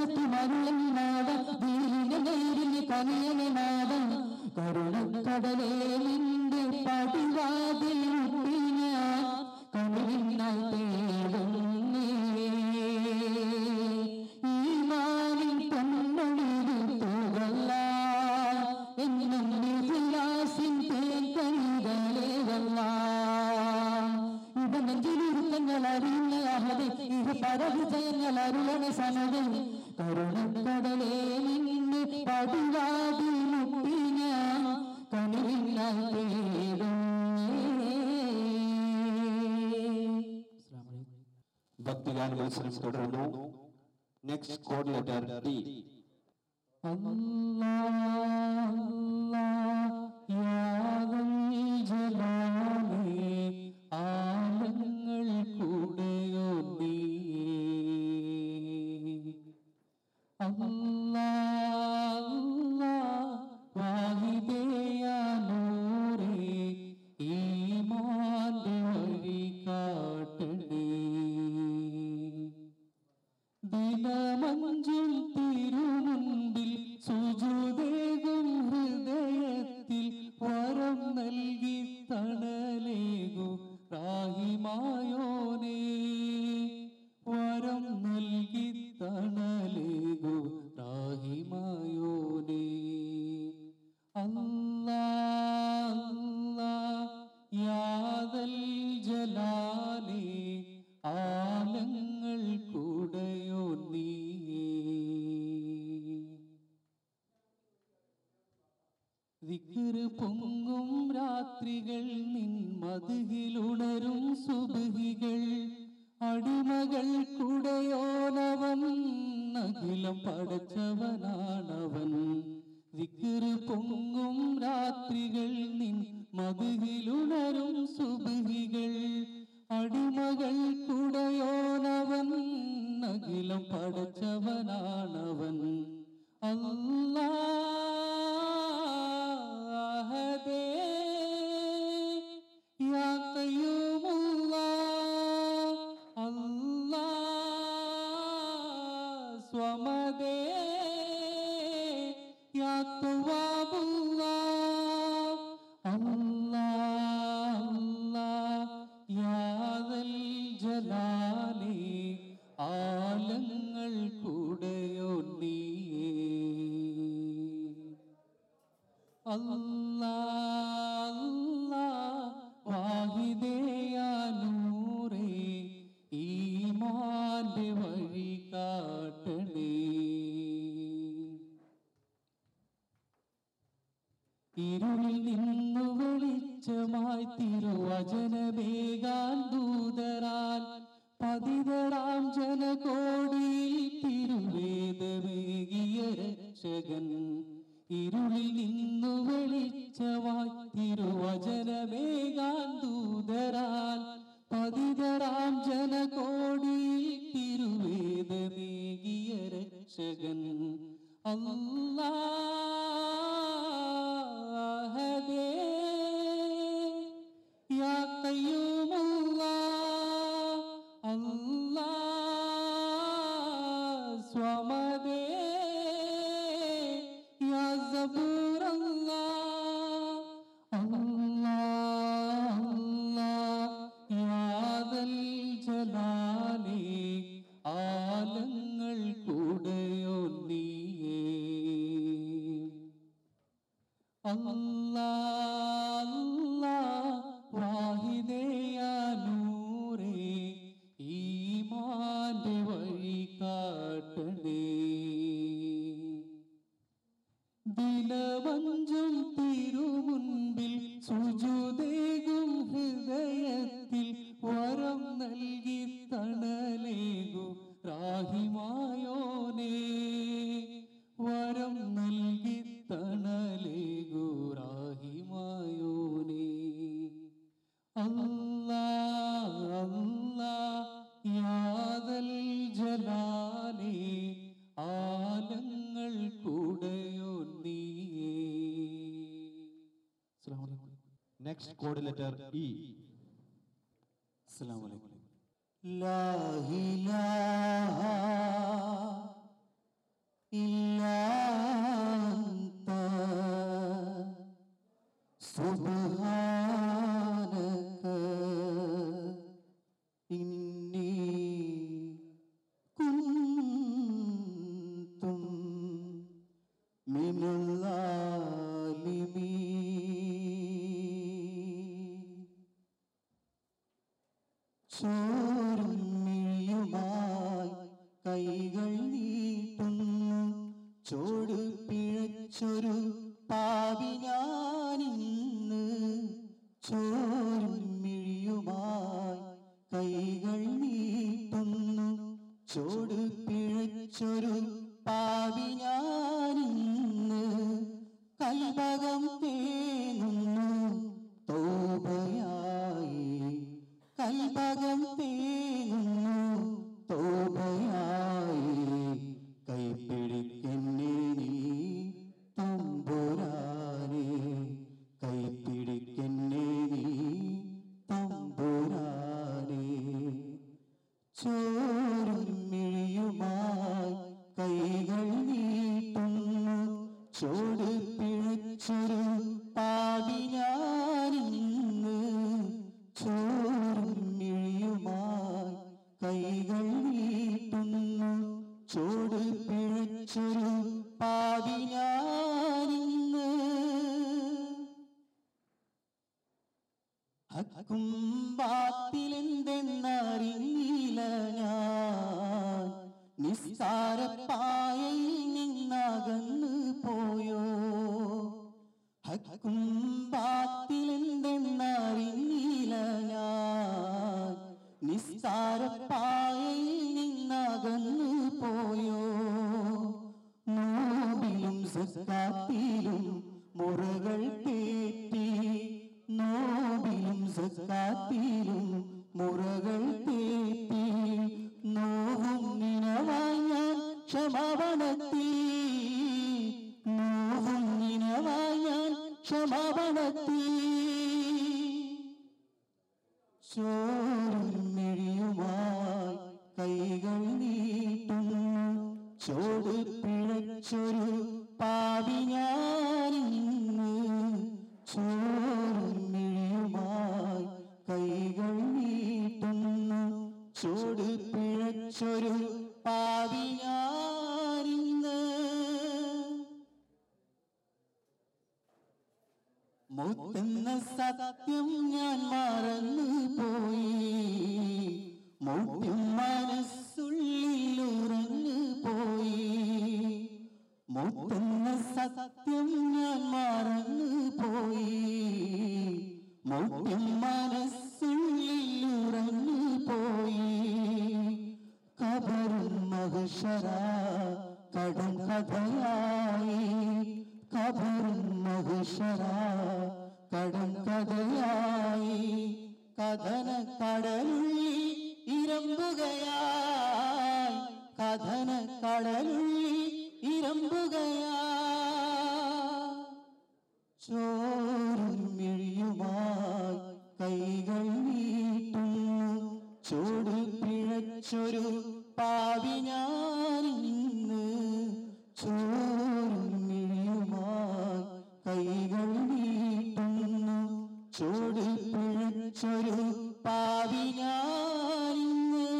ചേർത്ത് മരുളനാഥ ദീനിന്റെ നേരിന് കനിയനെ നാഥ കരുണക്കടലേ നിന്റെ പടിവാതിൽ മുട്ടി ഞാൻ കനിവിനാൽ തേടുന്നേ ഈ മാനിൻ പൊന്നൊഴിയിൽ തൂകല്ല എന്നും നിധിലാസിൻ തേൻ കരുതലേവല്ല ഇവ നെഞ്ചിലിരുത്തങ്ങൾ അറിയുന്ന അഹത് ഇത് പരവിജയങ്ങൾ അരുളണ സനത് കരുണക്കടലേ നിന്നെ പടിവാതിൽ മുട്ടി ഞാൻ കനിവിനാൽ തേടുന്നേ ഭക്തിഗാന മത്സരം തുടരുന്നു നെക്സ്റ്റ് കോഡ് ലെറ്റർ ടി ആലങ്ങൾ കൂടെയോ നീ വാഹിതയാനൂരേ ഈ മാന്റെ വഴി കാട്ടണേ ദിനമഞ്ചും തിരുമുൻപിൽ സുജുദേകും ഹൃദയത്തിൽ വരം നൽകി തണലേകു റാഹിമായോനേ വരം നൽകി തണലേകു റാഹിമായോനേ അല്ലാ അല്ലാ യാദൽ ജലാലേ ആലങ്ങൾ കൂടെയോ നീ വിക്കറ് പൊങ്ങും രാത്രികൾ നിൻ മതിലുണരും സുബഹികൾ അടിമകൾ കുടയോനവൻ അഖിലം പടച്ചവനാണവൻ വിക്കറ് പൊങ്ങും രാത്രികൾ നിൻ മതിലുണരും സുബഹികൾ അടിമകൾ കുടയോനവൻ അഖിലം പടച്ചവനാണവൻ അല്ലാഹദേ യാ ഖയ്യൂമുല്ലാഹ് അല്ലാഹ് സ്വമദേ യാ തവ്വാബുല്ലാഹ് അല്ലാഹ് അല്ലാഹ് യാദൽ ജലാലേ ആലങ്ങൾ കൂടെയോ നീയേ അല്ലാ അല്ലാ വാഹിദേയാനൂരേ ഈമാന്റെ വഴി കാട്ടണേ ഇരുളിൽ നിന്നു വെളിച്ചമായി തിരുവചനമേകാൻ ദൂതരാൽ പതിതരാം ജനകോടി തിരുവേദമേകിയ രക്ഷകൻ ഇരുളിൽ നിന്നു വെളിച്ചമായി തിരുവചനമേകാൻ ദൂതരാൽ പതിതരാം ജനകോടി തിരുവേദമേകിയ രക്ഷകൻ അല്ലാഹദേ യാ ഖയ്യൂമുല്ലാഹ് അല്ലാഹ് സ്വമദേ യാ സബൂറല്ലാഹ് അല്ലാഹ് അല്ലാഹ് യാദൽ ജലാലേ ആലങ്ങൾ കൂടെയോ നീയേ അല്ലാ അല്ലാ വാഹിദേയാനൂരേ ഈമാന്റെ വഴി കാട്ടണേ ദിനവഞ്ചും തിരുമുൻപിൽ സുജുദേകും ഹൃദയത്തിൽ വരം നൽകി തണലേകു റാഹിമായോനേ വരം നൽകി തണലേകു റാഹിമായോനേ അല്ലാ അല്ലാ യാദൽ ജലാലേ ആലങ്ങൾ കൂടെയോ നീയേ അസ്സലാമു അലൈക്കും നെക്സ്റ്റ് കോഡ് ലെറ്റർ ഇ അസ്സലാമു അലൈക്കും ലാ ഇലാഹ ചോട് പിഴച്ചൊരു പാവി ഞാനിന്ന് ചോരും മിഴിയുമായി കൈകൾ നീട്ടുന്നു ചോട് പിഴച്ചൊരു പാവി ഞാനിന്ന് കൽഭകം തേങ്ങുന്നു തോപയായി കൽഭകം തേങ്ങുന്നു തോപയായി കൈപ്പിടിക്കെന്നെ നീ തമ്പുരാനെ കൈപ്പിടിക്കെന്നെ നീ തമ്പുരാനെ ചോരും മിഴിയുമായി കൈകൾ നീട്ടുന്നു ചോട് പിഴച്ചൊരു പാവി ഞാനിന്ന് ചോരും മിഴിയുമായി കൈകൾ നീട്ടുന്നു ചോട് പിഴച്ചൊരു പാവി ഞാനിന്ന് ഹക്കും ബാത്തിലെന്തെന്നറിഞ്ഞില്ല ഞാൻ നിസ്സാരപ്പായയിൽ നിന്നകന്നു പോയോ ഹക്കും ബാത്തിലെന്തെന്നറിഞ്ഞില്ല ഞാൻ നിസ്സാരപ്പായയിൽ നിന്നകന്നു പോയോ നോബിലും സക്കാത്തിലും മുറകൾ തേറ്റി നോബിലും സക്കാത്തിലും മുറകൾ തേറ്റി നോവും നിനവായി ഞാൻ ക്ഷമാപണത്തിൽ നോവും നിനവായി ഞാൻ ക്ഷമാപണത്തിൽ ചോരും മിഴിയുമായി കൈകൾ നീട്ടുന്നു ചോട് പിഴച്ചൊരു പാവി ഞാനിന്ന് ചോരും മിഴിയുമായി കൈകൾ നീട്ടുന്നു ചോട് പിഴച്ചൊരു പാവി ഞാനിന്ന് മുത്തെന്ന സത്യം ഞാൻ മറന്നു പോയി മുട്ടും മനസ്സുള്ളിൽ ഉറഞ്ഞു പോയി മുത്തെന്ന സത്യം ഞാൻ മറന്നു പോയി മുട്ടും മനസ്സുള്ളിൽ ഉറഞ്ഞു പോയി കബറും മഹശര കടം കഥയായി കബറും മഹശര കടം കഥയായി കഥന കടലുള്ളി ഇരമ്പുകയായി കഥന കടലുള്ളി ഇരമ്പുകയായി ചോരും മിഴിയുമായി കൈകൾ നീട്ടുന്നു ചോട് പിഴച്ചൊരു പാവി ഞാനിന്ന് ചോരും മിഴിയുമായി കൈകൾ നീട്ടുന്നു ചോട് പിഴച്ചൊരു പാവി ഞാനിന്ന്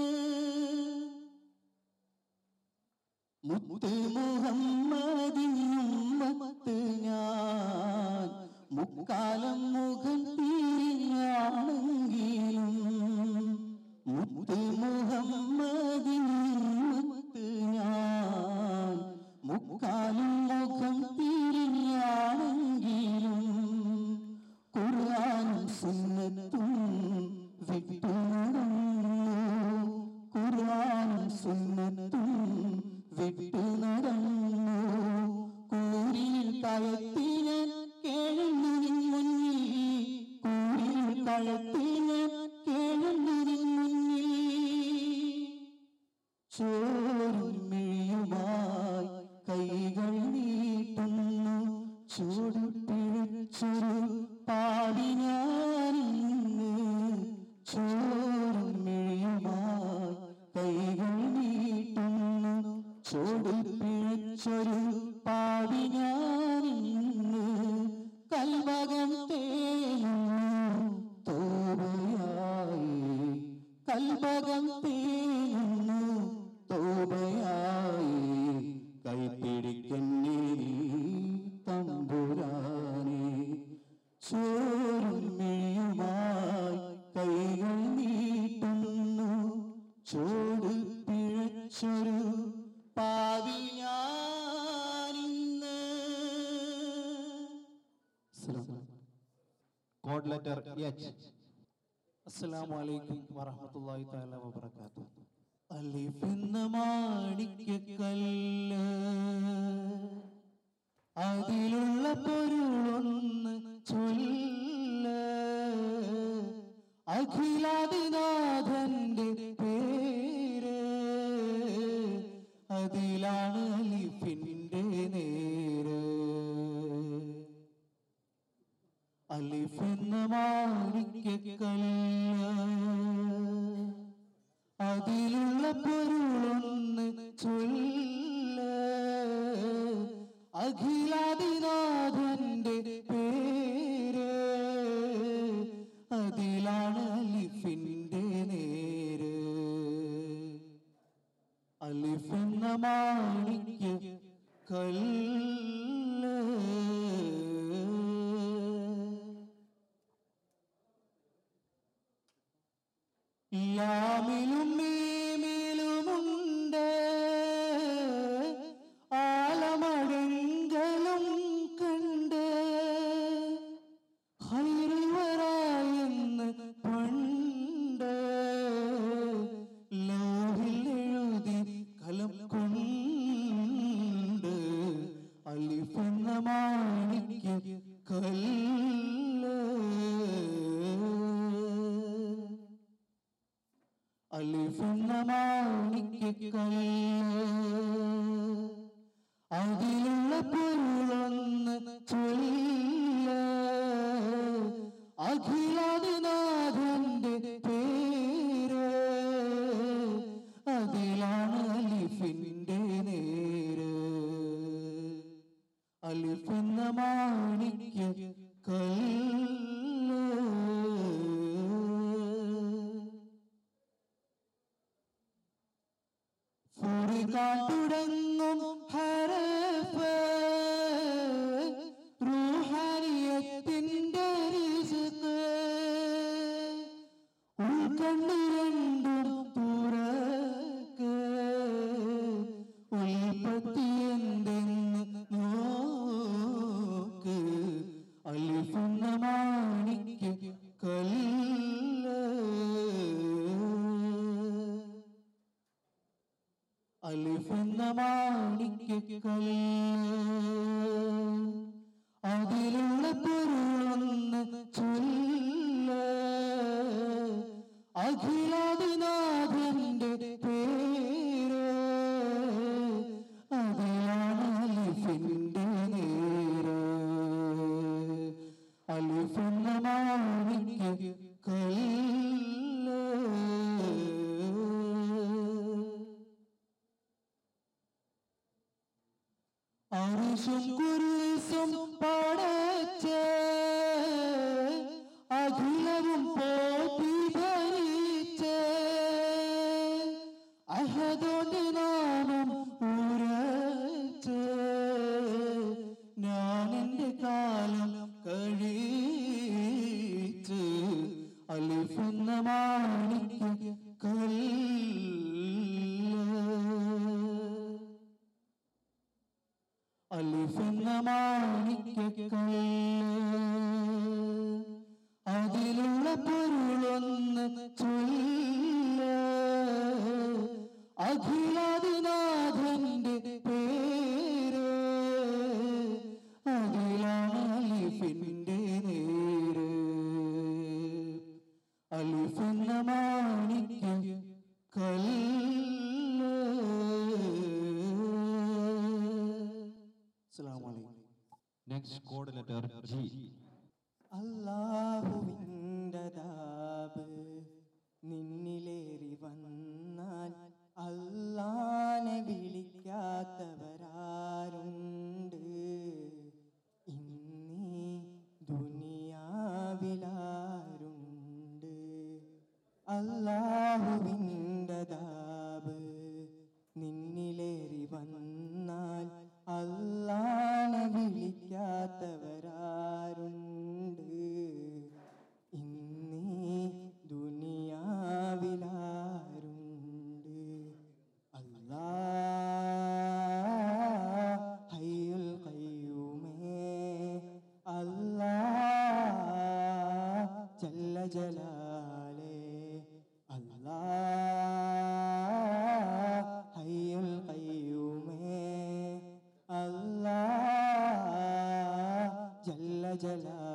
മുത്ത് മുഹമ്മദിനുമ്മത്ത് ഞാൻ മുക്കാലം മുഖം തിരിഞ്ഞാണെങ്കിലും മുത്ത് മുഹമ്മദിനുമ്മത്ത് ഞാൻ മുക്കാലം മുഖം തിരിഞ്ഞാണെങ്കിലും ഖുർആനും സുന്നത്തും വിട്ടു നടന്നു ഖുർആനും സുന്നത്തും വിട്ടു നടന്നു കൂരിൽ കയത്തി ഞാൻ കേഴുന്നു നിൻ മുന്നിൽ കൂരിൽ കയത്തി ഞാൻ കേഴുന്നു നിൻ മുന്നിൽ ചോരും മിഴിയുമായി കൈകൾ നീട്ടുന്നു ചൂട് പിഴച്ചൊരു പാടി ഞാനിന്ന് ചോരും മിഴിയുമായി കൈകൾ നീട്ടുന്നു ചൂട് പിഴച്ചൊരു പാടി ഞാനിന്ന് കൽവകം തേയുന്നു തോബയായി കൽവകം തേയുന്നു തോബയായി കൈപ്പിടിക്കന്നേ തമ്പുരാനെ ചോരും മിഴിയുമായി കൈകൾ നീട്ടുന്നു ചോട് പിഴച്ചൊരു പാവി ഞാൻ കോഡ് ലെറ്റർ എച്ച് അസ്സലാമു അലൈക്കും വറഹ്മത്തുള്ളാഹി തആല വബറകാതുഹു അലിഫെന്ന മാണിക്യക്കല്ല് അതിലുള്ള പൊരുളൊന്ന് ചൊല്ല അഖിലാദിനാഥന്റെ പേര് അതിലാണ് അലിഫിന്റെ നേര് അലിഫെന്ന മാണിക്യക്കല്ല് അതിലുള്ള പൊരുളൊന്ന് ചൊല്ല അഖിലാദിനാഥന്റെ പേര് അതിലാണ് അലിഫിന്റെ നേര് അലിഫെന്ന മാണിക്യ കല്ല് ലാമിലും മീമിലുമുണ്ട് ആലമടങ്കലും കണ്ട് ഹൈറിവറായെന്ന് പണ്ട് ലോഹിൽ എഴുതി കലം കൊണ്ട് അലിഫെന്ന മാണിക്യ കല്ല് അലിഫെന്ന മാണിക്കല്ല് അതിലുള്ള പൊരുളൊന്ന് ചൊല്ല അഖിലാദിനാഥന്റെ പേര് അതിലാണ് അലിഫിന്റെ നേര് അലിഫെന്ന മാണിക്യ കല്ല് ഫുറികാൻ തുടങ്ങും ഹരഫ് റൂഹാനിയത്തിന്റെ റിസ്ക് ഉൾക്കണ്ണു രണ്ടും തുറക്ക് ഉൽപ്പത്തി എന്തെന്ന് നോക്ക് അലിഫുന്ന മാണിക്ക് കല്ല് അലിഫെന്ന മാണിക്കല്ല് അതിലുള്ള പൊരുളൊന്ന് ചൊല്ല അഖിലാദിനാഥന്റെ പേര് അതിലാണ് അലിഫിന്റെ നേര് അലിഫെന്ന മാണിക്ക കല്ല് അരിശും കുരിശും പടച്ച് അഖിലവും പോറ്റി ഭരിച്ച് അഹദോന്റെ നാമം ഉരച്ച് ഞാൻ എൻ്റെ കാലം കഴിച്ച് അലിഫെന്ന മാണിക്ക കല്ല് അലിഫെന്ന മാണിക്കല്ല് അതിലുള്ള പൊരുളൊന്ന് ചൊല്ല അഖിലാദിനാഥന്റെ പേര് അതിലാണ് അലിഫിന്റെ നേര് അലിഫെന്ന മാണിക്ക കല്ല് അസ്സലാമു അലൈക്കും നെക്സ്റ്റ് കോഡ് ലെറ്റർ ജി അല്ലാഹുവിൻ്റെ ദാബ് നിന്നിലേറി വന്നാൽ അല്ലാനെ വിളിക്കാത്തവരാരുണ്ട് ഇന്നീ ദുനിയാവിലാരുണ്ട് അല്ലാഹുവിൻ്റെ ദാബ് നിന്നിലേറി വന്നാൽ അല്ലാനെ വിളിക്കാത്തവരാരുണ്ട് ഇന്നീ ദുനിയാവിലാരുണ്ട് അല്ലാ ജലാലേ അല്ലാ ഹയ്യുൽ ഖയ്യൂമേ അല്ലാ ജല്ല ജലാലേ